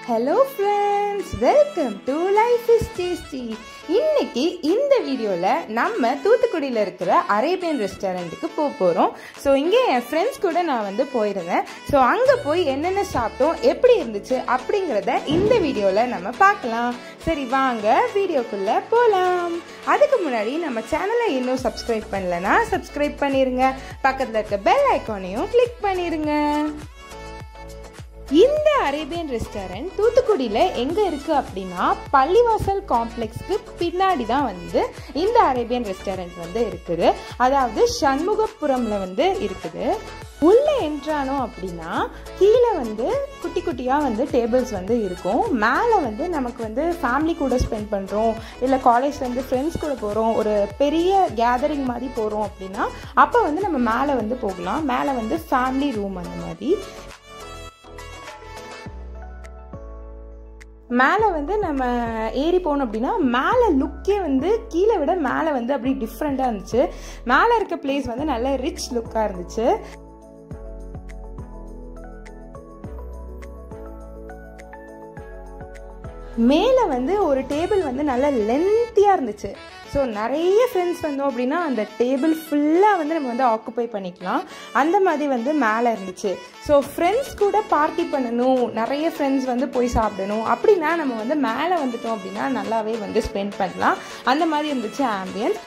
hello friends welcome to life is tasty இன்னைக்கு இந்த வீடியோவில் நம்ம தூத்துக்குடியில் இருக்கிற அரேபியன் ரெஸ்டாரண்ட்டுக்கு போக போகிறோம் ஸோ இங்கே என் ஃப்ரெண்ட்ஸ் கூட நான் வந்து போயிருந்தேன் ஸோ அங்கே போய் என்னென்ன சாப்பிட்டோம் எப்படி இருந்துச்சு அப்படிங்கிறத இந்த வீடியோவில் நம்ம பார்க்கலாம் சரி வாங்க வீடியோக்குள்ளே போகலாம் அதுக்கு முன்னாடி நம்ம சேனலை இன்னும் சப்ஸ்கிரைப் பண்ணலனா சப்ஸ்கிரைப் பண்ணிடுங்க பக்கத்தில் இருக்க பெல் ஐக்கானையும் கிளிக் பண்ணிடுங்க இந்த அரேபியன் ரெஸ்டாரண்ட் தூத்துக்குடியில் எங்கே இருக்குது அப்படின்னா பள்ளிவாசல் காம்ப்ளெக்ஸ்க்கு பின்னாடி தான் வந்து இந்த அரேபியன் ரெஸ்டாரண்ட் வந்து இருக்குது அதாவது சண்முகபுரமில் வந்து இருக்குது உள்ளே என்ட்ரானோ அப்படின்னா கீழே வந்து குட்டி குட்டியாக வந்து டேபிள்ஸ் வந்து இருக்கும் மேலே வந்து நமக்கு வந்து ஃபேமிலி கூட ஸ்பெண்ட் பண்ணுறோம் இல்லை காலேஜ்லேருந்து ஃப்ரெண்ட்ஸ் கூட போகிறோம் ஒரு பெரிய கேதரிங் மாதிரி போகிறோம் அப்படின்னா அப்போ வந்து நம்ம மேலே வந்து போகலாம் மேலே வந்து ஃபேமிலி ரூம் அந்த மாதிரி மேலே வந்து நம்ம ஏறி போனோம் அப்படின்னா மேலே லுக்கே வந்து கீழே விட மேலே வந்து அப்படி டிஃப்ரெண்ட்டாக இருந்துச்சு மேலே இருக்க பிளேஸ் வந்து நல்ல ரிச் லுக்காக இருந்துச்சு மேலே வந்து ஒரு டேபிள் வந்து நல்ல லென்த்தியாக இருந்துச்சு ஸோ நிறைய ஃப்ரெண்ட்ஸ் வந்தோம் அப்படின்னா அந்த டேபிள் ஃபுல்லாக வந்து நம்ம வந்து ஆக்குப்பை பண்ணிக்கலாம் அந்த மாதிரி வந்து மேலே இருந்துச்சு ஸோ ஃப்ரெண்ட்ஸ் கூட பார்ட்டி பண்ணணும் நிறைய ஃப்ரெண்ட்ஸ் வந்து போய் சாப்பிடணும் அப்படின்னா நம்ம வந்து மேலே வந்துட்டோம் அப்படின்னா நல்லாவே வந்து ஸ்பெண்ட் பண்ணலாம் அந்த மாதிரி இருந்துச்சு ஆம்பியன்ஸ்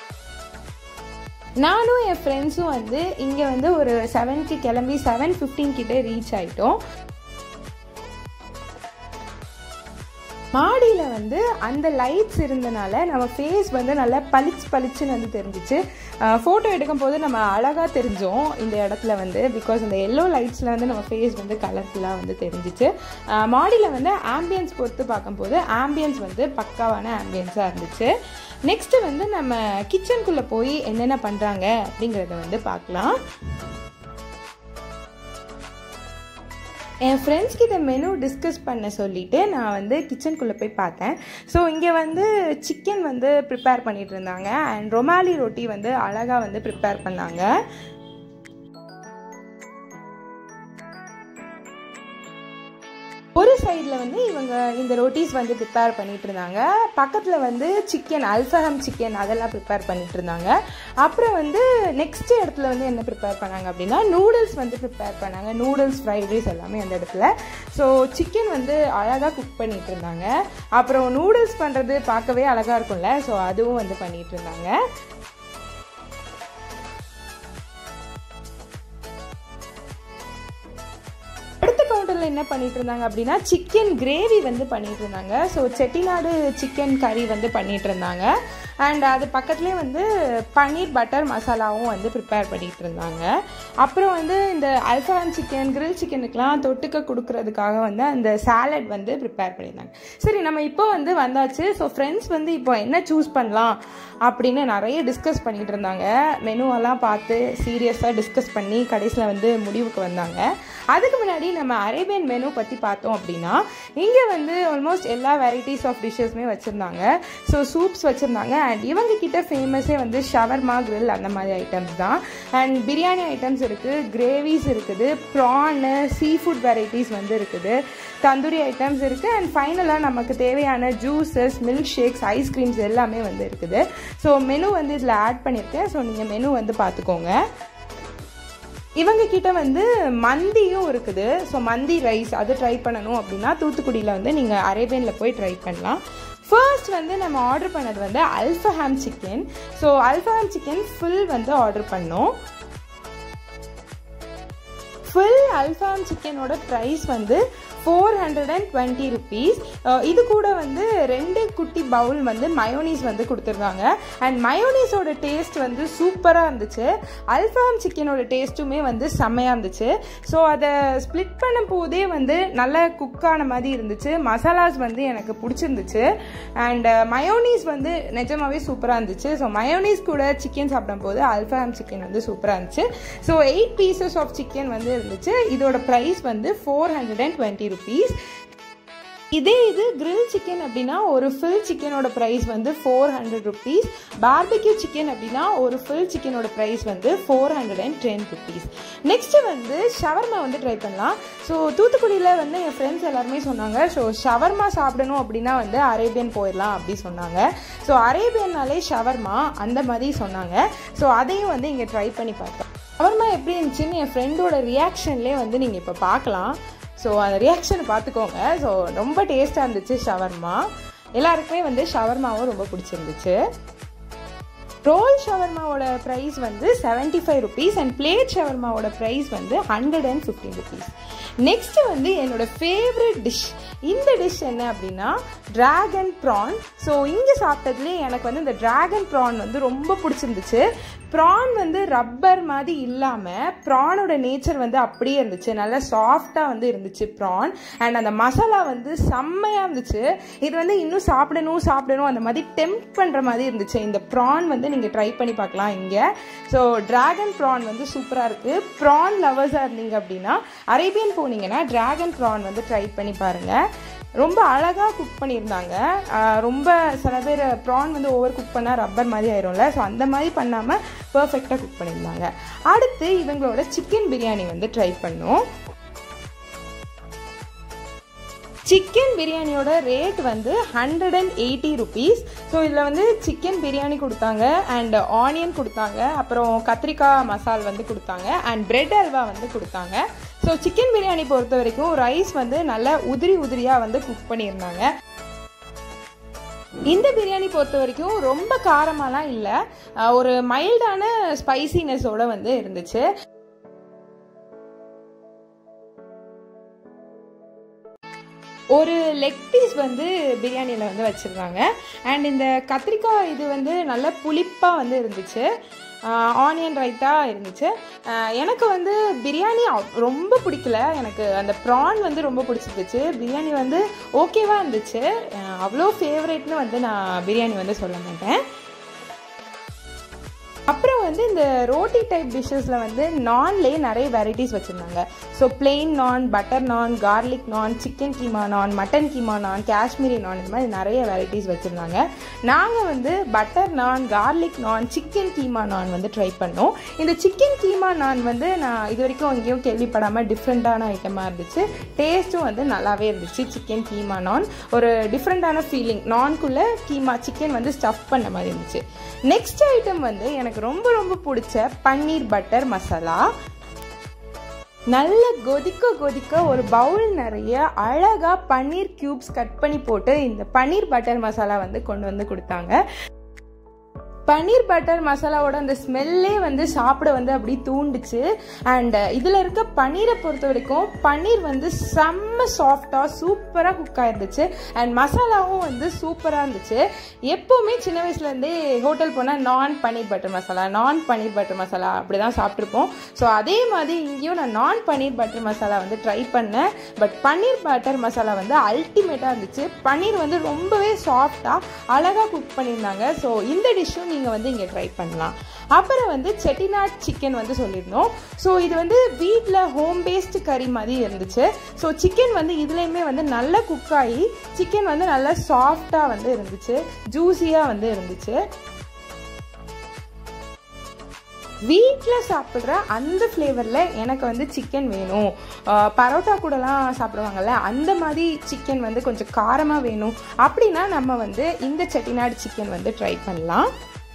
நானும் என் ஃப்ரெண்ட்ஸும் வந்து இங்கே வந்து ஒரு செவன்க்கு கிளம்பி செவன் ஃபிஃப்டீன் கிட்டே ரீச் ஆகிட்டோம் மாடியில் வந்து அந்த லைட்ஸ் இருந்தனால நம்ம ஃபேஸ் வந்து நல்லா பளிச்சு பளிச்சுன்னு வந்து தெரிஞ்சிச்சு ஃபோட்டோ எடுக்கும் போது நம்ம அழகாக தெரிஞ்சோம் இந்த இடத்துல வந்து பிகாஸ் இந்த எல்லோ லைட்ஸில் வந்து நம்ம ஃபேஸ் வந்து கலர்ஃபுல்லாக வந்து தெரிஞ்சிச்சு மாடியில் வந்து ஆம்பியன்ஸ் பொறுத்து பார்க்கும்போது ஆம்பியன்ஸ் வந்து பக்காவான ஆம்பியன்ஸாக இருந்துச்சு நெக்ஸ்ட்டு வந்து நம்ம கிச்சனுக்குள்ளே போய் என்னென்ன பண்ணுறாங்க அப்படிங்கிறத வந்து பார்க்கலாம் என் ஃப்ரெண்ட்ஸ் கிட்ட மெனு டிஸ்கஸ் பண்ண சொல்லிவிட்டு நான் வந்து கிச்சனுக்குள்ளே போய் பார்த்தேன் ஸோ இங்கே வந்து சிக்கன் வந்து ப்ரிப்பேர் பண்ணிகிட்டு இருந்தாங்க அண்ட் ரொமாலி ரொட்டி வந்து அழகாக வந்து ப்ரிப்பேர் பண்ணாங்க ஒரு சைடில் வந்து இவங்க இந்த ரொட்டீஸ் வந்து ப்ரிப்பேர் பண்ணிட்டு இருந்தாங்க பக்கத்தில் வந்து சிக்கன் அல்ஃபஹம் சிக்கன் அதெல்லாம் ப்ரிப்பேர் பண்ணிட்டு இருந்தாங்க அப்புறம் வந்து நெக்ஸ்ட் இடத்துல வந்து என்ன ப்ரிப்பேர் பண்ணாங்க அப்படின்னா நூடுல்ஸ் வந்து ப்ரிப்பேர் பண்ணாங்க நூடுல்ஸ் ஃப்ரைட் ரைஸ் எல்லாமே அந்த இடத்துல ஸோ சிக்கன் வந்து அழகாக குக் பண்ணிட்டு இருந்தாங்க அப்புறம் நூடுல்ஸ் பண்ணுறது பார்க்கவே அழகாக இருக்கும்ல ஸோ அதுவும் வந்து பண்ணிட்டு இருந்தாங்க கவுண்டரில் என்ன பண்ணிட்டு இருந்தாங்க அப்படின்னா சிக்கன் கிரேவி வந்து பண்ணிட்டு இருந்தாங்க ஸோ செட்டிநாடு சிக்கன் கறி வந்து பண்ணிட்டு இருந்தாங்க அண்ட் அது பக்கத்துலேயே வந்து பன்னீர் பட்டர் மசாலாவும் வந்து ப்ரிப்பேர் பண்ணிட்டு இருந்தாங்க அப்புறம் வந்து இந்த அல்ஃபான் சிக்கன் கிரில் சிக்கனுக்கெலாம் தொட்டுக்க கொடுக்கறதுக்காக வந்து அந்த சாலட் வந்து ப்ரிப்பேர் பண்ணியிருந்தாங்க சரி நம்ம இப்போ வந்து வந்தாச்சு ஸோ ஃப்ரெண்ட்ஸ் வந்து இப்போ என்ன சூஸ் பண்ணலாம் அப்படின்னு நிறைய டிஸ்கஸ் பண்ணிட்டு இருந்தாங்க மெனுவெல்லாம் பார்த்து சீரியஸாக டிஸ்கஸ் பண்ணி கடைசியில் வந்து முடிவுக்கு வந்தாங்க அதுக்கு முன்னாடி நம்ம அரேபியன் மெனு பற்றி பார்த்தோம் அப்படின்னா இங்கே வந்து ஆல்மோஸ்ட் எல்லா வெரைட்டிஸ் ஆஃப் டிஷ்ஷஸுமே வச்சுருந்தாங்க ஸோ சூப்ஸ் வச்சுருந்தாங்க அண்ட் இவங்க கிட்ட ஃபேமஸே வந்து ஷவர்மா கிரில் அந்த மாதிரி ஐட்டம்ஸ் தான் அண்ட் பிரியாணி ஐட்டம்ஸ் இருக்குது கிரேவிஸ் இருக்குது ப்ரானு சீ ஃபுட் வெரைட்டிஸ் வந்து இருக்குது தந்தூரி ஐட்டம்ஸ் இருக்குது அண்ட் ஃபைனலாக நமக்கு தேவையான ஜூஸஸ் மில்க் ஷேக்ஸ் ஐஸ்கிரீம்ஸ் எல்லாமே வந்து இருக்குது ஸோ மெனு வந்து இதில் ஆட் பண்ணியிருக்கேன் ஸோ நீங்கள் மெனு வந்து பார்த்துக்கோங்க இவங்க கிட்ட வந்து மந்தியும் இருக்குது ஸோ மந்தி ரைஸ் அது ட்ரை பண்ணணும் அப்படின்னா தூத்துக்குடியில் வந்து நீங்கள் அரேபியனில் போய் ட்ரை பண்ணலாம் ஃபர்ஸ்ட் வந்து நம்ம ஆர்டர் பண்ணது வந்து அல்ஃபஹாம் சிக்கன் ஸோ அல்ஃபஹாம் சிக்கன் ஃபுல் வந்து ஆர்டர் பண்ணோம் ஃபுல் அல்ஃபாம் சிக்கனோட ப்ரைஸ் வந்து four hundred and twenty rupees இது கூட வந்து ரெண்டு குட்டி பவுல் வந்து மயோனீஸ் வந்து கொடுத்துருந்தாங்க அண்ட் மயோனீஸோட டேஸ்ட் வந்து சூப்பராக இருந்துச்சு அல்ஃபாம் சிக்கனோட டேஸ்ட்டுமே வந்து செம்மையாக இருந்துச்சு ஸோ அதை ஸ்ப்ளிட் பண்ணும் போதே வந்து நல்ல குக்கான மாதிரி இருந்துச்சு மசாலாஸ் வந்து எனக்கு பிடிச்சிருந்துச்சு அண்ட் மயோனீஸ் வந்து நிஜமாவே சூப்பராக இருந்துச்சு ஸோ மயோனீஸ் கூட சிக்கன் சாப்பிடும் போது அல்ஃபாம் சிக்கன் வந்து சூப்பராக இருந்துச்சு so eight pieces of chicken வந்து இருந்துச்சு இதோட ப்ரைஸ் வந்து four hundred and twenty rupees இதே இது கிரில் சிக்கன் அப்படின்னா ஒரு ஃபில் சிக்கனோட ப்ரைஸ் வந்து four hundred rupees barbecue chicken அப்படின்னா ஒரு ஃபில் சிக்கனோட ப்ரைஸ் வந்து four hundred and ten rupees next வந்து ஷவர்மா வந்து ட்ரை பண்ணலாம் ஸோ தூத்துக்குடியில் வந்து என் ஃப்ரெண்ட்ஸ் எல்லாருமே சொன்னாங்க ஸோ ஷவர்மா சாப்பிடணும் அப்படின்னா வந்து அரேபியன் போயிடலாம் அப்படி சொன்னாங்க ஸோ அரேபியன்னாலே ஷவர்மா அந்த மாதிரி சொன்னாங்க ஸோ அதையும் வந்து இங்கே ட்ரை பண்ணி பார்த்தேன் ஷவர்மா எப்படி இருந்துச்சுன்னு என் ஃப்ரெண்டோட ரியாக்ஷன்லேயே வந்து நீங்கள் இப்போ பார்க்கலாம் ஸோ அந்த ரியாக்ஷனை பார்த்துக்கோங்க ஸோ ரொம்ப டேஸ்ட்டாக இருந்துச்சு ஷவர்மா எல்லாருக்குமே வந்து ஷவர்மாவும் ரொம்ப பிடிச்சிருந்துச்சு ரோல் ஷவர்மாவோட ப்ரைஸ் வந்து seventy five rupees and plate ஷவர்மாவோட ப்ரைஸ் வந்து hundred and fifteen rupees next வந்து என்னோட ஃபேவரட் டிஷ் இந்த டிஷ் என்ன அப்படின்னா டிராகன் ப்ரான் ஸோ இங்கே சாப்பிட்டதுலேயே எனக்கு வந்து இந்த டிராகன் ப்ரான் வந்து ரொம்ப பிடிச்சிருந்துச்சு ப்ரான் வந்து ரப்பர் மாதிரி இல்லாமல் ப்ரானோட நேச்சர் வந்து அப்படியே இருந்துச்சு நல்லா சாஃப்டாக வந்து இருந்துச்சு ப்ரான் அண்ட் அந்த மசாலா வந்து செம்மையாக இருந்துச்சு இது வந்து இன்னும் சாப்பிடணும் சாப்பிடணும் அந்த மாதிரி டெம்ப் பண்ணுற மாதிரி இருந்துச்சு இந்த ப்ரான் வந்து நீங்கள் ட்ரை பண்ணி பார்க்கலாம் இங்கே ஸோ டிராகன் ப்ரான் வந்து சூப்பராக இருக்குது ப்ரான் லவர்ஸாக இருந்தீங்க அப்படின்னா அரேபியன் போனீங்கன்னா டிராகன் ப்ரான் வந்து ட்ரை பண்ணி பாருங்கள் ரொம்ப அழகாக குக் பண்ணியிருந்தாங்க ரொம்ப சில பேர் ப்ரான் வந்து ஓவர் குக் பண்ணால் ரப்பர் மாதிரி ஆயிரும்ல ஸோ அந்த மாதிரி பண்ணாமல் பர்ஃபெக்டாக குக் பண்ணியிருந்தாங்க அடுத்து இவங்களோட சிக்கன் பிரியாணி வந்து ட்ரை பண்ணோம் சிக்கன் பிரியாணியோட ரேட் வந்து hundred and eighty rupees so இதில் வந்து சிக்கன் பிரியாணி கொடுத்தாங்க அண்ட் ஆனியன் கொடுத்தாங்க அப்புறம் கத்திரிக்காய் மசால் வந்து கொடுத்தாங்க அண்ட் பிரெட் அல்வா வந்து கொடுத்தாங்க ஸோ சிக்கன் பிரியாணி பொறுத்த வரைக்கும் ரைஸ் வந்து நல்லா உதிரி உதிரியாக வந்து குக் பண்ணியிருந்தாங்க இந்த பிரியாணி பொறுத்த வரைக்கும் ரொம்ப காரமாலாம் இல்லை ஒரு மைல்டான ஸ்பைசினஸோட வந்து இருந்துச்சு ஒரு லெக் பீஸ் வந்து பிரியாணியில் வந்து வச்சுருந்தாங்க அண்ட் இந்த கத்திரிக்காய் இது வந்து நல்ல புளிப்பாக வந்து இருந்துச்சு ஆனியன் ரைத்தா இருந்துச்சு எனக்கு வந்து பிரியாணி ரொம்ப பிடிக்கல எனக்கு அந்த ப்ரான் வந்து ரொம்ப பிடிச்சிருந்துச்சு பிரியாணி வந்து ஓகேவாக இருந்துச்சு அவ்வளோ ஃபேவரேட்னு வந்து நான் பிரியாணி வந்து சொல்ல மாட்டேன் அப்புறம் வந்து இந்த ரோட்டி டைப் டிஷ்ஷஸில் வந்து நான்லேயே நிறைய வெரைட்டிஸ் வச்சுருந்தாங்க so plain naan butter naan garlic naan chicken keema naan mutton keema நான் காஷ்மீரி நான் இந்த மாதிரி நிறைய வெரைட்டிஸ் வச்சுருந்தாங்க நாங்கள் வந்து butter naan garlic naan chicken keema நான் வந்து ட்ரை பண்ணோம் இந்த சிக்கன் கீமா நான் வந்து நான் இது வரைக்கும் எங்கேயும் கேள்விப்படாமல் டிஃப்ரெண்ட்டான ஐட்டமாக இருந்துச்சு டேஸ்ட்டும் வந்து நல்லாவே இருந்துச்சு சிக்கன் கீமா நான் ஒரு டிஃப்ரெண்ட்டான ஃபீலிங் நான்குள்ளே கீமா சிக்கன் வந்து ஸ்டஃப் பண்ண மாதிரி இருந்துச்சு நெக்ஸ்ட் ஐட்டம் வந்து எனக்கு ரொம்ப ரொம்ப பிடிச்ச பன்னீர் பட்டர் மசாலா நல்ல கொதிக்க கொதிக்க ஒரு பவுல் நிறைய அழகாக பன்னீர் க்யூப்ஸ் கட் பண்ணி போட்டு இந்த பன்னீர் பட்டர் மசாலா வந்து கொண்டு வந்து கொடுத்தாங்க பன்னீர் பட்டர் மசாலாவோட அந்த ஸ்மெல்லே வந்து சாப்பிட வந்து அப்படி தூண்டுச்சு அண்ட் இதில் இருக்க பன்னீரை பொறுத்த வரைக்கும் பன்னீர் வந்து செம்ம சாஃப்டாக சூப்பராக குக் ஆயிருந்துச்சு அண்ட் மசாலாவும் வந்து சூப்பராக இருந்துச்சு எப்போவுமே சின்ன வயசுலேருந்தே ஹோட்டல் போனால் நான் பன்னீர் பட்டர் மசாலா நான் பன்னீர் பட்டர் மசாலா அப்படி தான் சாப்பிட்ருப்போம் ஸோ அதே மாதிரி இங்கேயும் நான் நான் பன்னீர் பட்டர் மசாலா வந்து ட்ரை பண்ணேன் பட் பன்னீர் பட்டர் மசாலா வந்து அல்டிமேட்டாக இருந்துச்சு பன்னீர் வந்து ரொம்பவே சாஃப்டாக அழகாக குக் பண்ணியிருந்தாங்க ஸோ இந்த டிஷ்ஷும் நீங்கள் வந்து இங்கே ட்ரை பண்ணலாம் அப்புறம் வந்து செட்டிநாட் சிக்கன் வந்து சொல்லியிருந்தோம் ஸோ இது வந்து வீட்டில் ஹோம் பேஸ்டு கறி மாதிரி இருந்துச்சு ஸோ சிக்கன் வந்து இதுலேயுமே வந்து நல்லா குக் ஆகி சிக்கன் வந்து நல்லா சாஃப்டாக வந்து இருந்துச்சு ஜூஸியாக வந்து இருந்துச்சு வீட்டில் சாப்பிட்ற அந்த ஃப்ளேவரில் எனக்கு வந்து சிக்கன் வேணும் பரோட்டா கூடலாம் சாப்பிடுவாங்கல்ல அந்த மாதிரி சிக்கன் வந்து கொஞ்சம் காரமாக வேணும் அப்படின்னா நம்ம வந்து இந்த செட்டிநாடு சிக்கன் வந்து ட்ரை பண்ணலாம்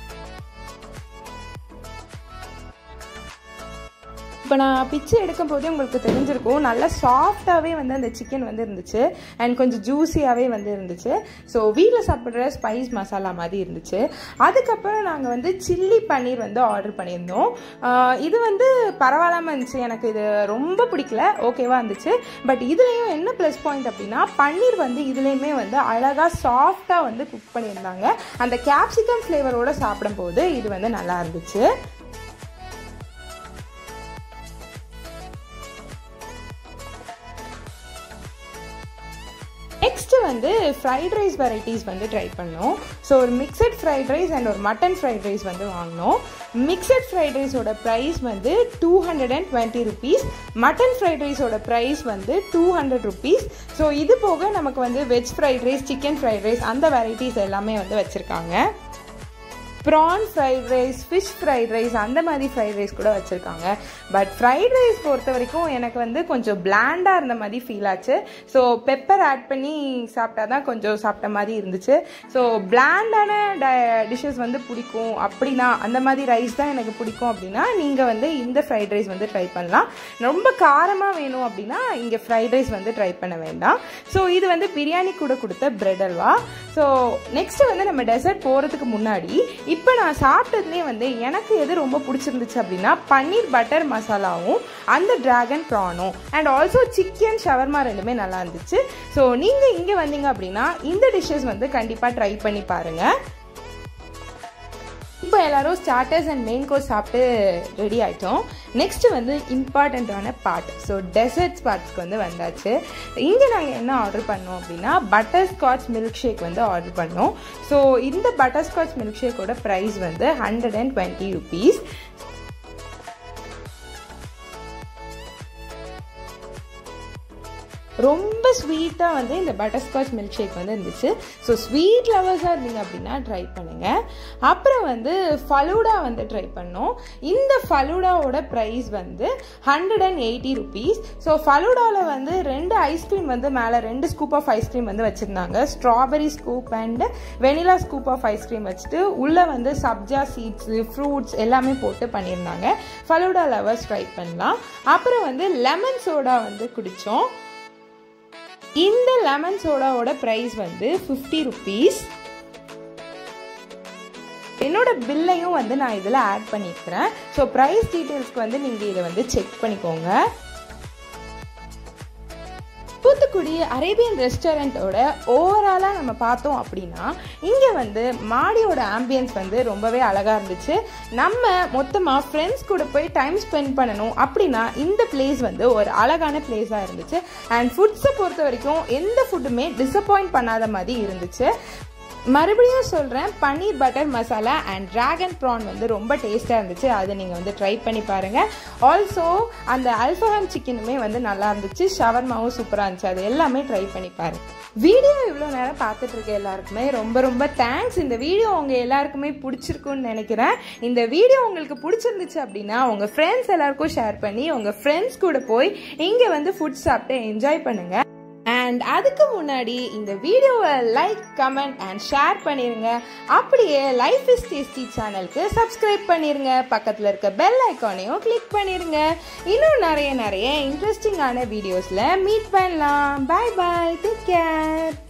இப்போ நான் பிச்சு எடுக்கும் போதே உங்களுக்கு தெரிஞ்சிருக்கும் நல்லா சாஃப்டாகவே வந்து அந்த சிக்கன் வந்து இருந்துச்சு அண்ட் கொஞ்சம் ஜூஸியாகவே வந்து இருந்துச்சு ஸோ வீட்டில் சாப்பிட்ற ஸ்பைஸ் மசாலா மாதிரி இருந்துச்சு அதுக்கப்புறம் நாங்கள் வந்து சில்லி பன்னீர் வந்து ஆர்டர் பண்ணியிருந்தோம் இது வந்து பரவாயில்லாமல் இருந்துச்சு எனக்கு இது ரொம்ப பிடிக்கல ஓகேவாக இருந்துச்சு பட் இதுலேயும் என்ன ப்ளஸ் பாயிண்ட் அப்படின்னா பன்னீர் வந்து இதுலேயுமே வந்து அழகாக சாஃப்டாக வந்து குக் பண்ணியிருந்தாங்க அந்த கேப்சிகம் ஃப்ளேவரோடு சாப்பிடும்போது இது வந்து நல்லா இருந்துச்சு நெக்ஸ்ட் வந்து ஃப்ரைட் ரைஸ் வெரைட்டிஸ் வந்து ட்ரை பண்ணோம் ஸோ ஒரு மிக்சட் ஃப்ரைட் ரைஸ் அண்ட் ஒரு மட்டன் ஃப்ரைட் ரைஸ் வந்து வாங்கினோம் மிக்சட் ஃப்ரைட் ரைஸோட ப்ரைஸ் வந்து two hundred and twenty rupees mutton fried ரைஸோட ப்ரைஸ் வந்து டூ ஹண்ட்ரட் ருபீஸ் ஸோ இது போக நமக்கு வந்து veg fried rice chicken fried rice அந்த வெரைட்டிஸ் எல்லாமே வந்து வச்சுருக்காங்க prawn fried rice fish fried rice அந்த மாதிரி ஃப்ரைட் ரைஸ் கூட வச்சுருக்காங்க பட் ஃப்ரைட் ரைஸ் பொறுத்த வரைக்கும் எனக்கு வந்து கொஞ்சம் பிளாண்டாக இருந்த மாதிரி ஃபீல் ஆச்சு ஸோ பெப்பர் ஆட் பண்ணி சாப்பிட்டா தான் கொஞ்சம் சாப்பிட்ட மாதிரி இருந்துச்சு ஸோ பிளாண்டான ட டிஷ்ஷஸ் வந்து பிடிக்கும் அப்படின்னா அந்த மாதிரி ரைஸ் தான் எனக்கு பிடிக்கும் அப்படின்னா நீங்கள் வந்து இந்த ஃப்ரைட் ரைஸ் வந்து ட்ரை பண்ணலாம் ரொம்ப காரமாக வேணும் அப்படின்னா இங்கே ஃப்ரைட் ரைஸ் வந்து ட்ரை பண்ண வேண்டாம் ஸோ இது வந்து பிரியாணி கூட கொடுத்த பிரெட் அல்வா ஸோ நெக்ஸ்ட் வந்து நம்ம டெசர்ட் போகிறதுக்கு முன்னாடி இப்போ நான் சாப்பிட்டதுலேயே வந்து எனக்கு எது ரொம்ப பிடிச்சிருந்துச்சு அப்படின்னா பன்னீர் பட்டர் மசாலாவும் அந்த டிராகன் ப்ரானும் அண்ட் ஆல்சோ சிக்கன் ஷவர்மா ரெண்டுமே நல்லா இருந்துச்சு ஸோ நீங்கள் இங்கே வந்தீங்க அப்படின்னா இந்த டிஷ்ஷஸ் வந்து கண்டிப்பாக ட்ரை பண்ணி பாருங்கள் இப்போ எல்லாரும் ஸ்டார்டர்ஸ் அண்ட் மெயின் கோர்ஸ் சாப்பிட்டு ரெடி ஆகிட்டோம் நெக்ஸ்ட் வந்து இம்பார்ட்டண்ட்டான பார்ட் ஸோ டெசர்ட்ஸ் பார்ட்ஸ்க்கு வந்து வந்தாச்சு இங்கே நாங்கள் என்ன ஆர்டர் பண்ணோம் அப்படின்னா பட்டர் ஸ்காட்ச் மில்க் ஷேக் வந்து ஆர்டர் பண்ணோம் ஸோ இந்த பட்டர் ஸ்காட்ச் மில்க் ஷேக்கோட ப்ரைஸ் வந்து ஹண்ட்ரட் அண்ட் டுவெண்ட்டி ருபீஸ் ரொம்ப ஸ்வீட்டாக வந்து இந்த பட்டர்ஸ்காட்ச் மில்க் ஷேக் வந்து இருந்துச்சு ஸோ ஸ்வீட் லவர்ஸாக இருந்தீங்க அப்படின்னா ட்ரை பண்ணுங்கள் அப்புறம் வந்து ஃபலூடா வந்து ட்ரை பண்ணோம் இந்த ஃபலூடாவோட ப்ரைஸ் வந்து hundred and eighty rupees so ஃபலூடாவில் வந்து ரெண்டு ஐஸ்கிரீம் வந்து மேலே ரெண்டு ஸ்கூப் ஆஃப் ஐஸ்கிரீம் வந்து வச்சுருந்தாங்க strawberry scoop and vanilla scoop of ice cream வச்சுட்டு உள்ளே வந்து சப்ஜா சீட்ஸு ஃப்ரூட்ஸ் எல்லாமே போட்டு பண்ணியிருந்தாங்க ஃபலூடா லவர்ஸ் ட்ரை பண்ணலாம் அப்புறம் வந்து லெமன் சோடா வந்து குடித்தோம் இந்த லெமன் சோடாவோட ப்ரைஸ் வந்து ஃபிஃப்டி ருபீஸ் என்னோட பில்லையும் வந்து நான் இதில் ஆட் பண்ணியிருக்கிறேன் ஸோ ப்ரைஸ் டீட்டெயில்ஸ்க்கு வந்து நீங்கள் இதை வந்து செக் பண்ணிக்கோங்க தூத்துக்குடி அரேபியன் ரெஸ்டாரண்ட்டோட ஓவராலாக நம்ம பார்த்தோம் அப்படின்னா இங்கே வந்து மாடியோட ஆம்பியன்ஸ் வந்து ரொம்பவே அழகாக இருந்துச்சு நம்ம மொத்தமாக ஃப்ரெண்ட்ஸ் கூட போய் டைம் ஸ்பெண்ட் பண்ணணும் அப்படின்னா இந்த பிளேஸ் வந்து ஒரு அழகான பிளேஸாக இருந்துச்சு அண்ட் ஃபுட்ஸை பொறுத்த வரைக்கும் எந்த ஃபுட்டுமே டிசப்பாயிண்ட் பண்ணாத மாதிரி இருந்துச்சு மறுபடியும் சொல்கிறேன் paneer butter masala and dragon prawn வந்து ரொம்ப டேஸ்ட்டாக இருந்துச்சு அதை நீங்கள் வந்து ட்ரை பண்ணி பாருங்கள் ஆல்சோ அந்த அல்ஃபஹாம் சிக்கனுமே வந்து நல்லா இருந்துச்சு ஷவர்மாவும் சூப்பராக இருந்துச்சு அது எல்லாமே ட்ரை பண்ணி பாருங்கள் வீடியோ இவ்வளோ நேரம் பார்த்துட்டு இருக்க எல்லாருக்குமே ரொம்ப ரொம்ப தேங்க்ஸ் இந்த வீடியோ உங்கள் எல்லாருக்குமே பிடிச்சிருக்குன்னு நினைக்கிறேன் இந்த வீடியோ உங்களுக்கு பிடிச்சிருந்துச்சு அப்படின்னா உங்கள் ஃப்ரெண்ட்ஸ் எல்லாருக்கும் ஷேர் பண்ணி உங்கள் ஃப்ரெண்ட்ஸ் கூட போய் இங்கே வந்து ஃபுட் சாப்பிட்டு என்ஜாய் பண்ணுங்கள் அண்ட் அதுக்கு முன்னாடி இந்த வீடியோவை லைக் கமெண்ட் அண்ட் ஷேர் பண்ணிருங்க அப்படியே லைஃப் இஸ் டேஸ்டி சேனலுக்கு சப்ஸ்கிரைப் பண்ணிருங்க பக்கத்தில் இருக்க பெல் ஐக்கானையும் கிளிக் பண்ணிருங்க இன்னும் நிறைய நிறைய இன்ட்ரெஸ்டிங்கான வீடியோஸில் மீட் பண்ணலாம் பாய் பாய் டேக் கேர்